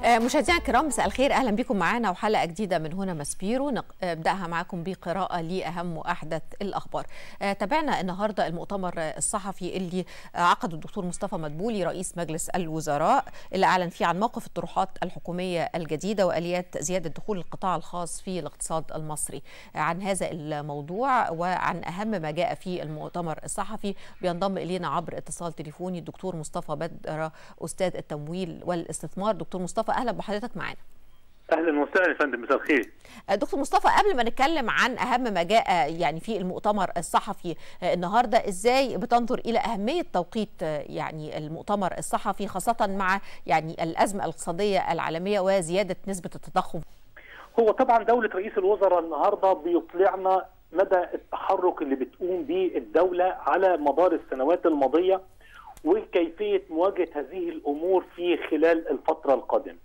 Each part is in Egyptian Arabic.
مشاهدينا الكرام مساء الخير اهلا بكم معنا وحلقه جديده من هنا ماسبيرو نبداها معكم بقراءه لاهم واحدث الاخبار. تابعنا النهارده المؤتمر الصحفي اللي عقده الدكتور مصطفى مدبولي رئيس مجلس الوزراء اللي اعلن فيه عن موقف الطروحات الحكوميه الجديده واليات زياده دخول القطاع الخاص في الاقتصاد المصري. عن هذا الموضوع وعن اهم ما جاء في المؤتمر الصحفي بينضم الينا عبر اتصال تليفوني الدكتور مصطفى بدر استاذ التمويل والاستثمار. دكتور مصطفى اهلا بحضرتك معانا اهلا وسهلا يا فندم مساء الخير دكتور مصطفى قبل ما نتكلم عن اهم ما جاء يعني في المؤتمر الصحفي النهارده ازاي بتنظر الى اهميه توقيت يعني المؤتمر الصحفي خاصه مع يعني الازمه الاقتصاديه العالميه وزياده نسبه التضخم هو طبعا دوله رئيس الوزراء النهارده بيطلعنا مدى التحرك اللي بتقوم به الدوله على مدار السنوات الماضيه وكيفيه مواجهه هذه الامور في خلال الفتره القادمه.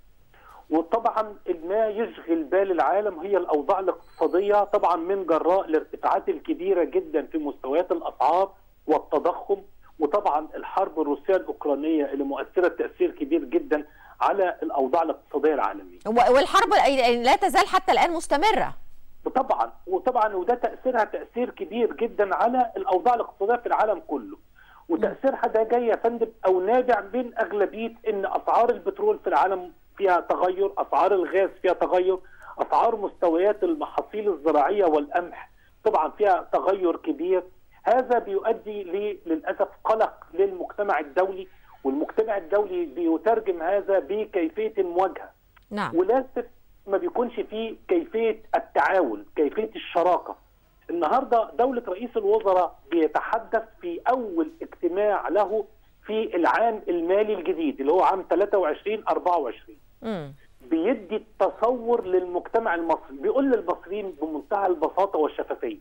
وطبعا ما يشغل بال العالم هي الاوضاع الاقتصاديه طبعا من جراء الارتفاعات الكبيره جدا في مستويات الاسعار والتضخم وطبعا الحرب الروسيه الاوكرانيه اللي مؤثره تاثير كبير جدا على الاوضاع الاقتصاديه العالميه. والحرب لا تزال حتى الان مستمره. طبعا وطبعا وده تاثيرها تاثير كبير جدا على الاوضاع الاقتصاديه في العالم كله. وتاثيرها ده جاي يا فندم او نابع من اغلبيه ان اسعار البترول في العالم فيها تغير، اسعار الغاز فيها تغير، اسعار مستويات المحاصيل الزراعيه والقمح طبعا فيها تغير كبير، هذا بيؤدي للاسف قلق للمجتمع الدولي والمجتمع الدولي بيترجم هذا بكيفيه المواجهه. نعم. وللاسف ما بيكونش فيه كيفيه التعاون، كيفيه الشراكه. النهارده دوله رئيس الوزراء بيتحدث في اول اجتماع له في العام المالي الجديد اللي هو عام 23 24 امم بيدي التصور للمجتمع المصري بيقول للمصريين بمنتهى البساطه والشفافيه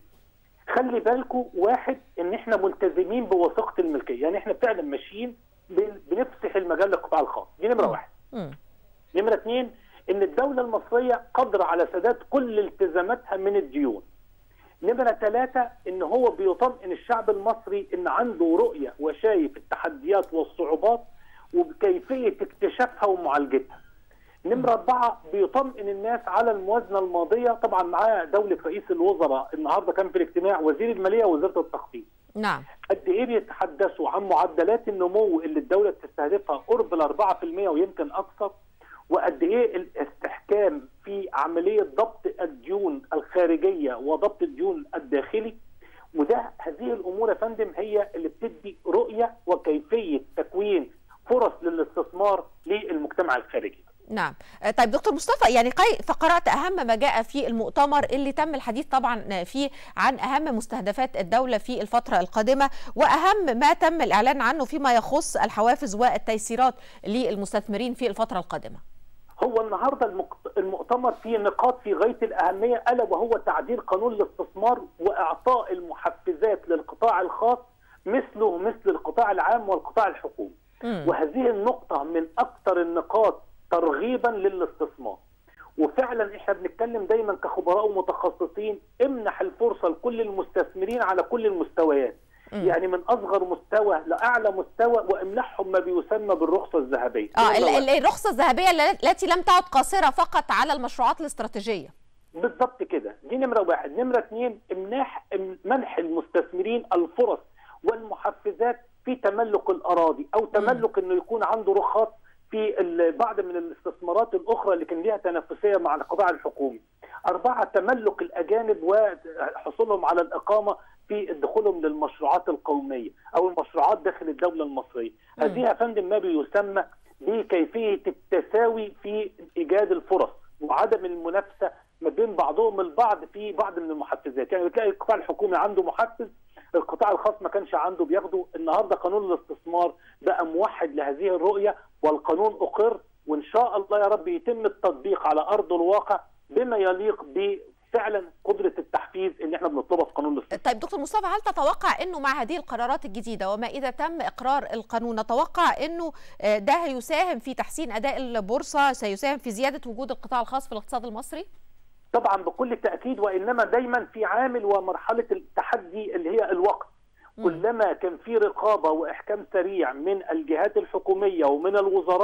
خلي بالكم واحد ان احنا ملتزمين بوثيقه الملكيه يعني احنا فعلا ماشيين بنفسح المجال للقطاع الخاص دي نمره واحد امم نمره اثنين ان الدوله المصريه قادره على سداد كل التزاماتها من الديون نمرة ثلاثة إن هو بيطمئن الشعب المصري إن عنده رؤية وشايف التحديات والصعوبات وبكيفية اكتشافها ومعالجتها. نمرة أربعة بيطمئن الناس على الموازنة الماضية طبعا معاه دولة رئيس الوزراء النهاردة كان في الاجتماع وزير المالية ووزارة التخطيط. نعم قد إيه بيتحدثوا عن معدلات النمو اللي الدولة بتستهدفها قرب ال 4% ويمكن أكثر وقد ايه الاستحكام في عمليه ضبط الديون الخارجيه وضبط الديون الداخلي وده هذه الامور يا فندم هي اللي بتدي رؤيه وكيفيه تكوين فرص للاستثمار للمجتمع الخارجي. نعم طيب دكتور مصطفى يعني فقرات اهم ما جاء في المؤتمر اللي تم الحديث طبعا فيه عن اهم مستهدفات الدوله في الفتره القادمه واهم ما تم الاعلان عنه فيما يخص الحوافز والتيسيرات للمستثمرين في الفتره القادمه. هو النهارده المؤتمر فيه نقاط في غايه الاهميه الا وهو تعديل قانون الاستثمار واعطاء المحفزات للقطاع الخاص مثله مثل القطاع العام والقطاع الحكومي. مم. وهذه النقطه من اكثر النقاط ترغيبا للاستثمار. وفعلا احنا بنتكلم دايما كخبراء ومتخصصين امنح الفرصه لكل المستثمرين على كل المستويات. مم. يعني من اصغر مستوى لاعلى مستوى وامنحهم ما بيسمى بالرخصه الذهبيه. اه ال- ال- الرخصه الذهبيه التي لم تعد قاصره فقط على المشروعات الاستراتيجيه. بالضبط كده دي نمره واحد نمره اثنين امناح منح المستثمرين الفرص والمحفزات في تملك الاراضي او تملك انه يكون عنده رخص في ال- بعض من الاستثمارات الاخرى اللي كان ليها تنافسيه مع القطاع الحكومي. اربعه تملك الاجانب وحصولهم على الاقامه في دخولهم للمشروعات القوميه او المشروعات داخل الدوله المصريه. هذه يا فندم ما بيسمى بكيفيه التساوي في ايجاد الفرص وعدم المنافسه ما بين بعضهم البعض في بعض من المحفزات، يعني بتلاقي القطاع الحكومي عنده محفز القطاع الخاص ما كانش عنده بياخده، النهارده قانون الاستثمار بقى موحد لهذه الرؤيه والقانون اقر وان شاء الله يا رب يتم التطبيق على ارض الواقع بما يليق بفعلا قدره التحفيز اللي احنا بنطلبها في قانون الاستثمار. طيب دكتور مصطفى هل تتوقع انه مع هذه القرارات الجديده وما اذا تم اقرار القانون نتوقع انه آه، ده هيساهم في تحسين اداء البورصه سيساهم في زياده وجود القطاع الخاص في الاقتصاد المصري؟ طبعا بكل تاكيد وانما دايما في عامل ومرحله التحدي اللي هي الوقت كلما كان في رقابه واحكام سريع من الجهات الحكوميه ومن الوزارات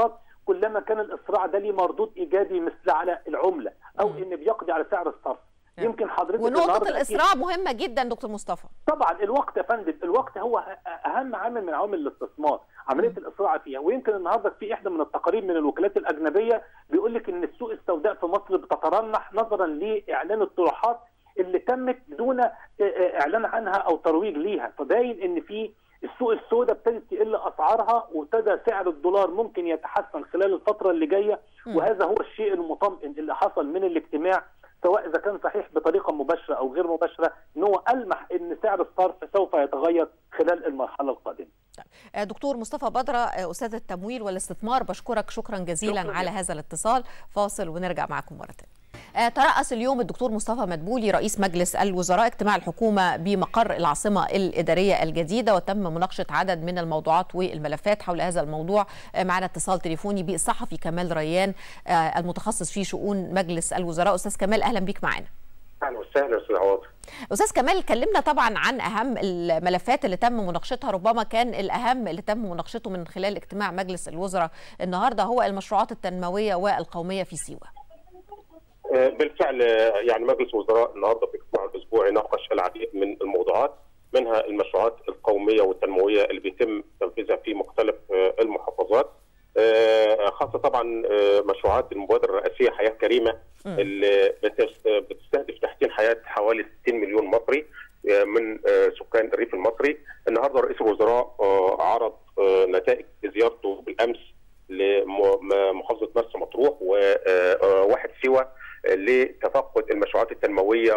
كلما كان الاسراع ده ليه مردود ايجابي مثل على العمله او مم. ان بيقضي على سعر الصرف نعم. يمكن حضرتك ونقطه النهاردة أكيد- الاسراع مهمه جدا دكتور مصطفى طبعا الوقت يا فندم الوقت هو أ- اهم عامل من عوامل الاستثمار عمليه مم. الاسراع فيها ويمكن النهارده في احدى من التقارير من الوكالات الاجنبيه بيقول لك ان السوق السوداء في مصر بتترنح نظرا لاعلان الطروحات اللي تمت دون آه، آه، اعلان عنها او ترويج ليها فباين ان في السوق السوداء ابتدت تقل اسعارها وابتدى سعر الدولار ممكن يتحسن خلال الفتره اللي جايه مم. وهذا هو الشيء المطمئن اللي حصل من الاجتماع سواء اذا كان صحيح بطريقه مباشره او غير مباشره ان هو المح ان سعر الصرف سوف يتغير خلال المرحله القادمه. آه، دكتور مصطفى بدرة آه، أستاذ التمويل والاستثمار بشكرك شكرا جزيلا شكراً على هذا الاتصال فاصل ونرجع معكم مرة تانية آه، ترأس اليوم الدكتور مصطفى مدبولي رئيس مجلس الوزراء اجتماع الحكومة بمقر العاصمة الإدارية الجديدة وتم مناقشة عدد من الموضوعات والملفات حول هذا الموضوع آه، معنا اتصال تليفوني بالصحفي كمال ريان آه، المتخصص في شؤون مجلس الوزراء أستاذ كمال أهلا بيك معنا اهلا وسهلا استاذ عواطف استاذ كمال كلمنا طبعا عن اهم الملفات اللي تم مناقشتها ربما كان الاهم اللي تم مناقشته من خلال اجتماع مجلس الوزراء النهارده هو المشروعات التنمويه والقوميه في سيوه آه، بالفعل آه، يعني مجلس الوزراء النهارده في اجتماعه الاسبوعي ناقش العديد من الموضوعات منها المشروعات القوميه والتنمويه اللي بيتم تنفيذها في مختلف آه، المحافظات آه، خاصه طبعا آه، مشروعات المبادره الرئاسيه حياه كريمه مم. اللي بتس- بتستهدف تحسين حياه حوالي 60 مليون مصري آه، من آه، سكان الريف المصري النهارده رئيس الوزراء آه، عرض آه، نتائج زيارته بالامس لمحافظه مرسى مطروح وواحد سيوه آه، لتفقد المشروعات التنمويه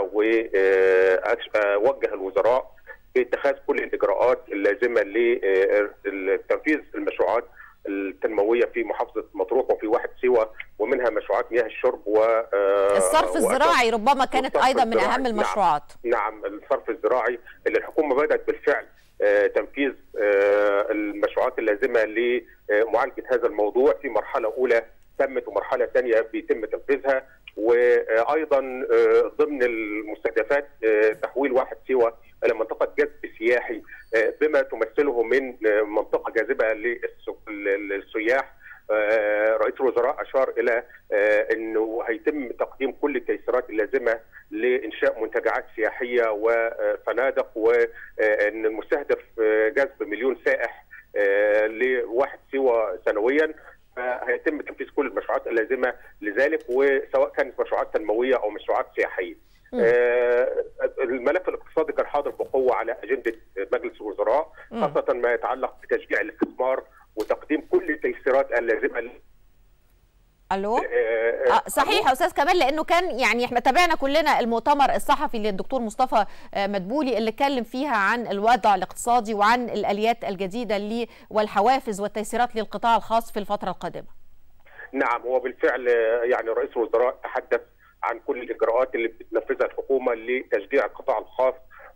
ووجه الوزراء باتخاذ كل الاجراءات اللازمه لتنفيذ المشروعات التنمويه في محافظه مطروح وفي واحد سيوه ومنها مشروعات مياه الشرب و آه، الصرف وأساس- الزراعي ربما كانت والصرف ايضا من الزراعي، اهم نعم. المشروعات نعم الصرف الزراعي اللي الحكومه بدات بالفعل آه، تنفيذ آه، المشروعات اللازمه لمعالجه هذا الموضوع في مرحله اولى تمت ومرحله ثانيه بيتم تنفيذها وايضا آه، ضمن المستهدفات آه، تحويل واحد سيوه الى منطقه جذب سياحي آه، بما تمثله من آه، منطقه جاذبه للس- للسياح آه، رئيس الوزراء اشار الى آه، انه هيتم تقديم كل التيسيرات اللازمه لانشاء منتجعات سياحيه وفنادق وان المستهدف آه، جذب مليون سائح آه، لواحد سيوه سنويا هيتم تنفيذ كل المشروعات اللازمه لذلك وسواء كانت مشروعات تنمويه او مشروعات سياحيه. مم. آه، الملف الاقتصادي كان حاضر بقوه على اجنده مجلس الوزراء مم. خاصه ما يتعلق بتشجيع الاستثمار وتقديم كل التيسيرات اللازمه ل- الو آه، آه، صحيح يا استاذ كمال لانه كان يعني احنا تابعنا كلنا المؤتمر الصحفي للدكتور مصطفى آه، مدبولي اللي اتكلم فيها عن الوضع الاقتصادي وعن الاليات الجديده اللي والحوافز والتيسيرات للقطاع الخاص في الفتره القادمه نعم هو بالفعل آه، يعني رئيس الوزراء تحدث عن كل الاجراءات اللي بتنفذها الحكومه لتشجيع القطاع الخاص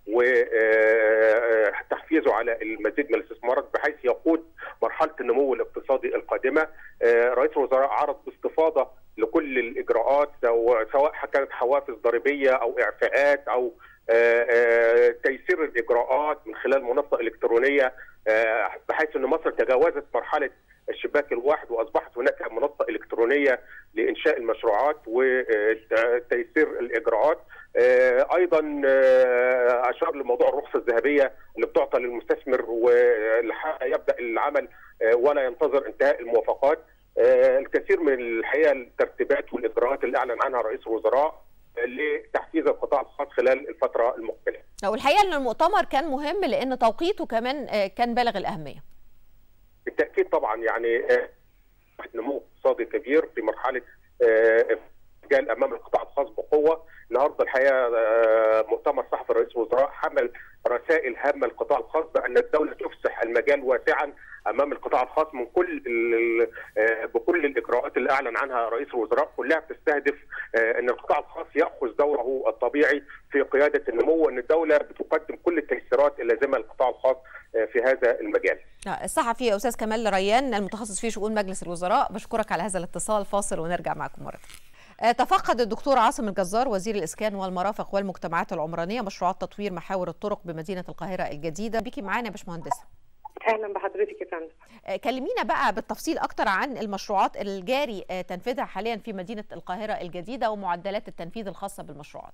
وتحفيزه على المزيد من الاستثمارات بحيث يقود مرحله النمو الاقتصادي القادمه. آه، رئيس الوزراء عرض باستفاضه لكل الاجراءات سواء سواء كانت حوافز ضريبيه او اعفاءات او آه، آه، تيسير الاجراءات من خلال منصه الكترونيه آه، بحيث ان مصر تجاوزت مرحله الشباك الواحد واصبحت هناك منصه الكترونيه لانشاء المشروعات وتيسير الاجراءات آه، ايضا آه، اشار لموضوع الرخصه الذهبيه اللي بتعطى للمستثمر ويبدا العمل آه، ولا ينتظر انتهاء الموافقات آه، الكثير من الحقيقه الترتيبات والاجراءات اللي اعلن عنها رئيس الوزراء آه، لتحفيز القطاع الخاص خلال الفتره المقبله والحقيقه ان المؤتمر كان مهم لان توقيته كمان آه، كان بالغ الاهميه بالتاكيد طبعا يعني آه، نمو اقتصادي كبير في مرحله آه، رجال امام القطاع الخاص بقوه النهارده الحقيقه آه، مؤتمر صحفي رئيس الوزراء حمل رسائل هامه للقطاع الخاص بان الدوله تفسح المجال واسعا امام القطاع الخاص من كل ال- آه، بكل الاجراءات اللي اعلن عنها رئيس الوزراء كلها بتستهدف آه، ان القطاع الخاص ياخذ دوره الطبيعي في قياده النمو وان الدوله بتقدم كل التيسيرات اللازمه للقطاع الخاص آه، في هذا المجال. آه، الصحفي استاذ كمال ريان المتخصص في شؤون مجلس الوزراء بشكرك على هذا الاتصال فاصل ونرجع معكم مره تانية. آه، تفقد الدكتور عاصم الجزار وزير الاسكان والمرافق والمجتمعات العمرانيه مشروعات تطوير محاور الطرق بمدينه القاهره الجديده بيكي معانا يا باشمهندسه اهلا بحضرتك يا فندم آه، كلمينا بقى بالتفصيل اكتر عن المشروعات الجاري آه، تنفيذها حاليا في مدينه القاهره الجديده ومعدلات التنفيذ الخاصه بالمشروعات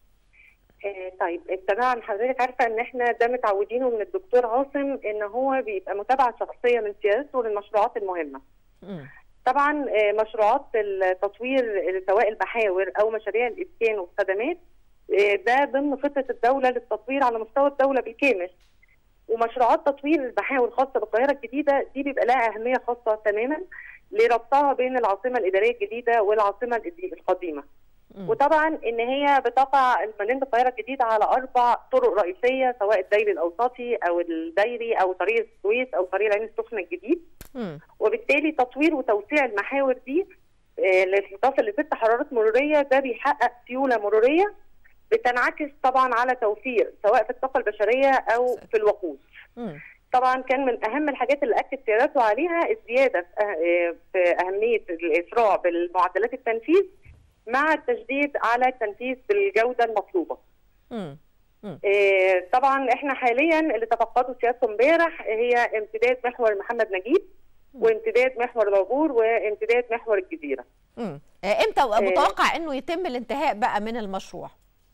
آه طيب طبعا حضرتك عارفه ان احنا ده متعودينه من الدكتور عاصم ان هو بيبقى متابعه شخصيه من سيادته للمشروعات المهمه. مم. طبعا آه مشروعات التطوير سواء المحاور او مشاريع الاسكان والخدمات آه ده ضمن خطه الدوله للتطوير على مستوى الدوله بالكامل. ومشروعات تطوير المحاور الخاصه بالقاهره الجديده دي بيبقى لها اهميه خاصه تماما لربطها بين العاصمه الاداريه الجديده والعاصمه القديمه. مم. وطبعا ان هي بتقع مدينه القاهره الجديده على اربع طرق رئيسيه سواء الدايري الاوسطي او الدايري او طريق السويس او طريق العين السخنه الجديد مم. وبالتالي تطوير وتوسيع المحاور دي آه، للإضافة لست حرارات مرورية ده بيحقق سيولة مرورية بتنعكس طبعا على توفير سواء في الطاقة البشرية أو في الوقود مم. طبعا كان من أهم الحاجات اللي أكد سيادته عليها الزيادة في أه- في أهمية الإسراع بالمعدلات التنفيذ مع التشديد على التنفيذ بالجودة المطلوبة مم. آه، طبعا احنا حاليا اللي تفقده سيادته امبارح هي امتداد محور محمد نجيب وامتداد محور العبور وامتداد محور الجزيره. مم. آه، امتى متوقع انه يتم الانتهاء بقى من المشروع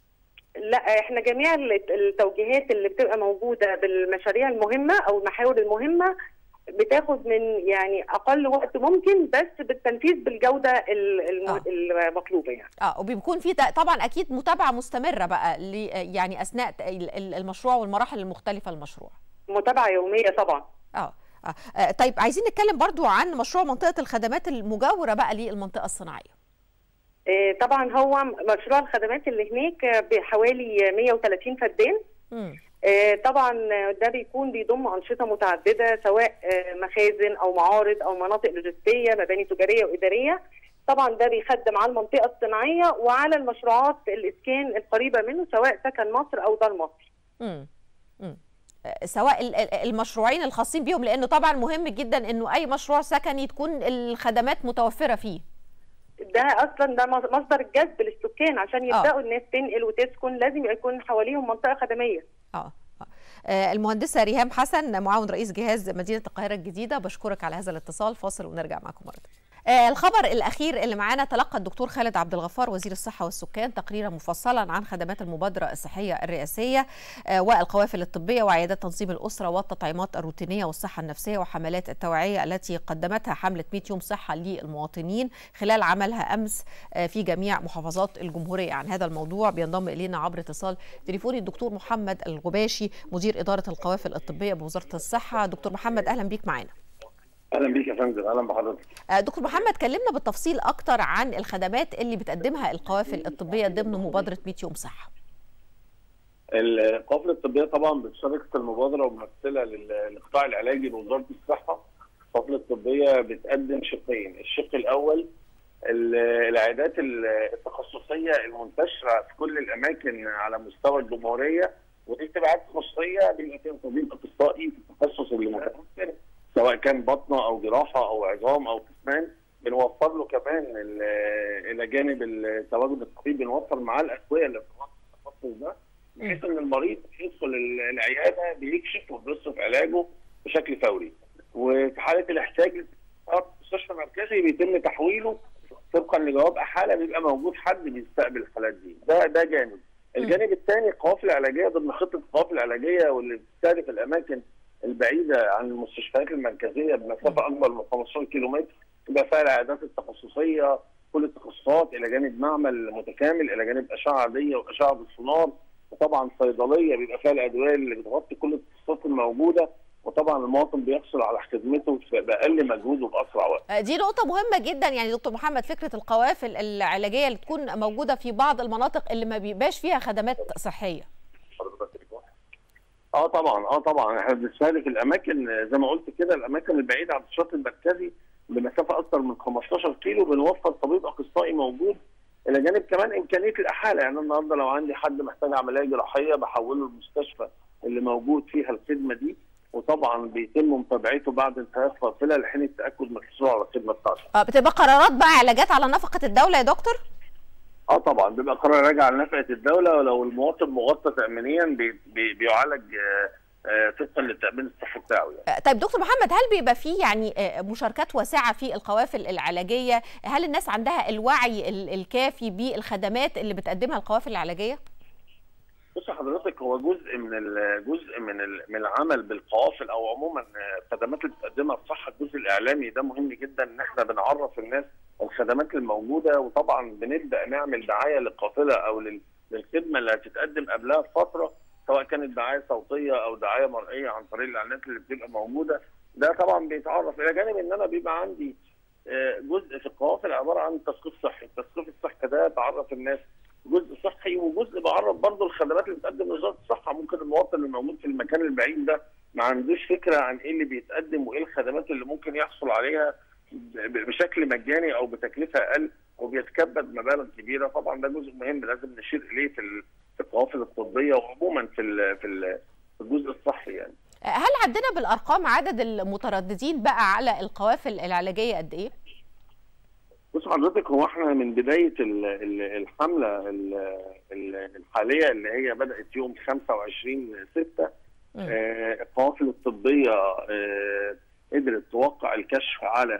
لا احنا جميع ال- التوجيهات اللي بتبقى موجوده بالمشاريع المهمه او المحاور المهمه بتاخد من يعني اقل وقت ممكن بس بالتنفيذ بالجوده ال- الم- آه. المطلوبه يعني. اه وبيكون في ت- طبعا اكيد متابعه مستمره بقى ل- يعني اثناء ت- ال- ال- المشروع والمراحل المختلفه للمشروع متابعه يوميه طبعا. اه آه. آه، طيب عايزين نتكلم برضو عن مشروع منطقه الخدمات المجاوره بقى للمنطقه الصناعيه آه، طبعا هو مشروع الخدمات اللي هناك آه، بحوالي 130 فدان مم. آه، طبعا ده بيكون بيضم انشطه متعدده سواء آه، مخازن او معارض او مناطق لوجستيه مباني تجاريه واداريه طبعا ده بيخدم على المنطقه الصناعيه وعلى المشروعات الاسكان القريبه منه سواء سكن مصر او دار مصر مم. مم. آه، سواء ال- ال- المشروعين الخاصين بيهم لانه طبعا مهم جدا انه اي مشروع سكني تكون الخدمات متوفره فيه ده اصلا ده مصدر الجذب للسكان عشان آه. يبداوا الناس تنقل وتسكن لازم يكون حواليهم منطقه خدميه اه آه. آه، المهندسه ريهام حسن معاون رئيس جهاز مدينه القاهره الجديده بشكرك على هذا الاتصال فاصل ونرجع معكم مره تانية. آه، الخبر الاخير اللي معانا تلقى الدكتور خالد عبد الغفار وزير الصحه والسكان تقريرا مفصلا عن خدمات المبادره الصحيه الرئاسيه آه، والقوافل الطبيه وعيادات تنظيم الاسره والتطعيمات الروتينيه والصحه النفسيه وحملات التوعيه التي قدمتها حمله 100 يوم صحه للمواطنين خلال عملها امس آه، في جميع محافظات الجمهوريه عن هذا الموضوع بينضم الينا عبر اتصال تليفوني الدكتور محمد الغباشي مدير اداره القوافل الطبيه بوزاره الصحه دكتور محمد اهلا بيك معانا اهلا بيك يا فندم اهلا بحضرتك آه، دكتور محمد كلمنا بالتفصيل اكتر عن الخدمات اللي بتقدمها القوافل الطبيه ضمن مبادره 100 يوم صحه القافله الطبيه طبعا بتشارك في المبادره وممثله لل- للقطاع العلاجي بوزاره الصحه القافله الطبيه بتقدم شقين الشق الاول ال- العيادات ال- التخصصيه المنتشره في كل الاماكن على مستوى الجمهوريه ودي بتبقى عيادات تخصصيه بيبقى فيها طبيب اخصائي في التخصص اللي متخصص سواء كان بطنه او جراحه او عظام او جسمان بنوفر له كمان ال- الى جانب التواجد الطبيب بنوفر معاه الادويه اللي بتخصص التخصص ده بحيث ان المريض يدخل ال- العياده بيكشف وبيصرف علاجه بشكل فوري وفي حاله الاحتياج مستشفى مركزي بيتم تحويله طبقا لجواب احاله بيبقى موجود حد بيستقبل الحالات دي ده ده جانب الجانب الثاني القوافل العلاجيه ضمن خطه القوافل العلاجيه واللي بتستهدف الاماكن البعيده عن المستشفيات المركزيه بمسافه اكبر من 15 كيلو متر تبقى فيها العيادات التخصصيه كل التخصصات الى جانب معمل متكامل الى جانب اشعه عاديه واشعه بالسونار وطبعا صيدليه بيبقى فيها الادويه اللي بتغطي كل التخصصات الموجوده وطبعا المواطن بيحصل على خدمته باقل مجهود وباسرع وقت. آه، دي نقطه مهمه جدا يعني دكتور محمد فكره القوافل العلاجيه اللي تكون موجوده في بعض المناطق اللي ما بيبقاش فيها خدمات صحيه اه طبعا اه طبعا احنا بنستهدف الاماكن زي ما قلت كده الاماكن البعيده عن الشاطئ المركزي بمسافه اكثر من 15 كيلو بنوفر طبيب اخصائي موجود الى جانب كمان امكانيه الاحاله يعني النهارده لو عندي حد محتاج عمليه جراحيه بحوله المستشفى اللي موجود فيها الخدمه دي وطبعا بيتم متابعته بعد انتهاء القافله لحين التاكد من الحصول على الخدمه بتاعته. آه، بتبقى قرارات بقى علاجات على نفقه الدوله يا دكتور اه طبعا بيبقى قرار راجع على نفقه الدوله ولو المواطن مغطى تامينيا بي بي بيعالج آه، طبقا للتامين الصحي بتاعه يعني. طيب دكتور محمد هل بيبقى فيه يعني مشاركات واسعه في القوافل العلاجيه؟ هل الناس عندها الوعي الكافي بالخدمات اللي بتقدمها القوافل العلاجيه؟ بص حضرتك هو جزء من الجزء من من العمل بالقوافل او عموما الخدمات اللي بتقدمها الصحه الجزء الاعلامي ده مهم جدا ان احنا بنعرف الناس الخدمات الموجوده وطبعا بنبدا نعمل دعايه للقافله او للخدمه اللي هتتقدم قبلها بفتره سواء كانت دعايه صوتيه او دعايه مرئيه عن طريق الاعلانات اللي بتبقى موجوده ده طبعا بيتعرف الى جانب ان انا بيبقى عندي جزء في القوافل عباره عن تثقيف صحي، التثقيف الصحي ده بعرف الناس جزء صحي وجزء بعرف برضه الخدمات اللي بتقدم وزاره الصحه ممكن المواطن اللي موجود في المكان البعيد ده ما عندوش فكره عن ايه اللي بيتقدم وايه الخدمات اللي ممكن يحصل عليها بشكل مجاني او بتكلفه اقل وبيتكبد مبالغ كبيره طبعا ده جزء مهم لازم نشير اليه في في القوافل الطبيه وعموما في في الجزء الصحي يعني. هل عندنا بالارقام عدد المترددين بقى على القوافل العلاجيه قد ايه؟ بص حضرتك هو احنا من بدايه الحمله الحاليه اللي هي بدات يوم 25 6 القوافل الطبيه قدرت توقع الكشف على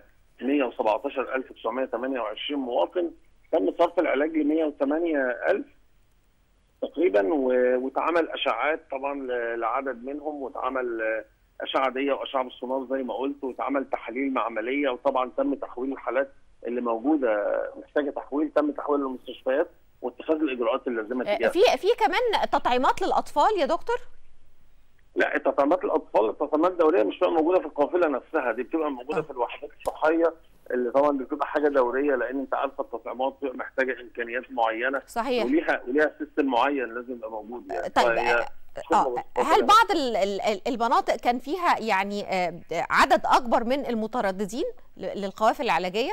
117928 مواطن تم صرف العلاج ل 108000 تقريبا واتعمل اشعات طبعا لعدد منهم واتعمل اشعه ديه واشعه بالسونار زي ما قلت واتعمل تحاليل معمليه وطبعا تم تحويل الحالات اللي موجوده محتاجه تحويل تم تحويل للمستشفيات واتخاذ الاجراءات اللازمه تجاهها. في في كمان تطعيمات للاطفال يا دكتور؟ لا تطعيمات الاطفال التطعيمات الدوريه مش بتبقى موجوده في القافله نفسها دي بتبقى موجوده في الوحدات الصحيه اللي طبعا بتبقى حاجه دوريه لان انت عارفه التطعيمات بتبقى محتاجه امكانيات معينه صحيح وليها وليها سيستم معين لازم يبقى موجود يعني طيب آه. هل بعض المناطق كان فيها يعني عدد اكبر من المترددين للقوافل العلاجيه؟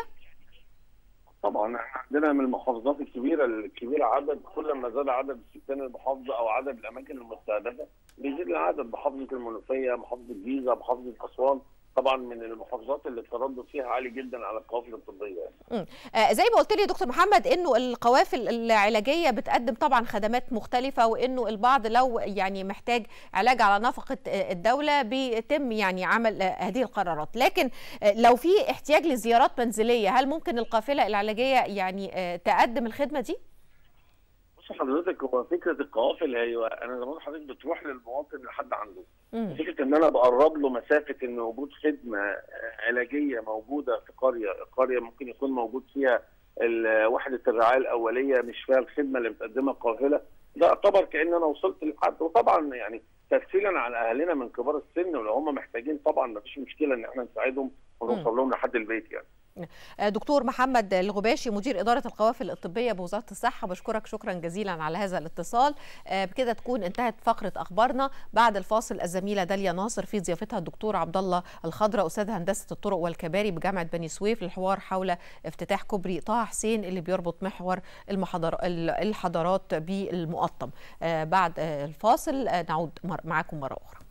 طبعا احنا عندنا من المحافظات الكبيره الكبيره عدد كل ما زاد عدد سكان المحافظه او عدد الاماكن المستهدفه بيزيد العدد محافظه المنوفيه محافظه الجيزه محافظه اسوان طبعا من المحافظات اللي التردد فيها عالي جدا على القوافل الطبيه يعني. آه زي ما قلت لي دكتور محمد انه القوافل العلاجيه بتقدم طبعا خدمات مختلفه وانه البعض لو يعني محتاج علاج على نفقه الدوله بيتم يعني عمل هذه القرارات لكن لو في احتياج لزيارات منزليه هل ممكن القافله العلاجيه يعني تقدم الخدمه دي؟ بص حضرتك هو فكره القوافل هي انا زي ما حضرتك بتروح للمواطن لحد عنده مم. فكره ان انا بقرب له مسافه ان وجود خدمه علاجيه موجوده في قريه قريه ممكن يكون موجود فيها وحده الرعايه الاوليه مش فيها الخدمه اللي بتقدمها القافله ده يعتبر كان انا وصلت لحد وطبعا يعني تسهيلا على اهالينا من كبار السن ولو هم محتاجين طبعا ما فيش مشكله ان احنا نساعدهم ونوصل لهم لحد البيت يعني دكتور محمد الغباشي مدير إدارة القوافل الطبية بوزارة الصحة بشكرك شكرا جزيلا على هذا الاتصال بكده تكون انتهت فقرة أخبارنا بعد الفاصل الزميلة داليا ناصر في ضيافتها الدكتور عبد الله الخضراء أستاذ هندسة الطرق والكباري بجامعة بني سويف للحوار حول افتتاح كوبري طه حسين اللي بيربط محور المحضر الحضارات بالمقطم بعد الفاصل نعود معكم مرة أخرى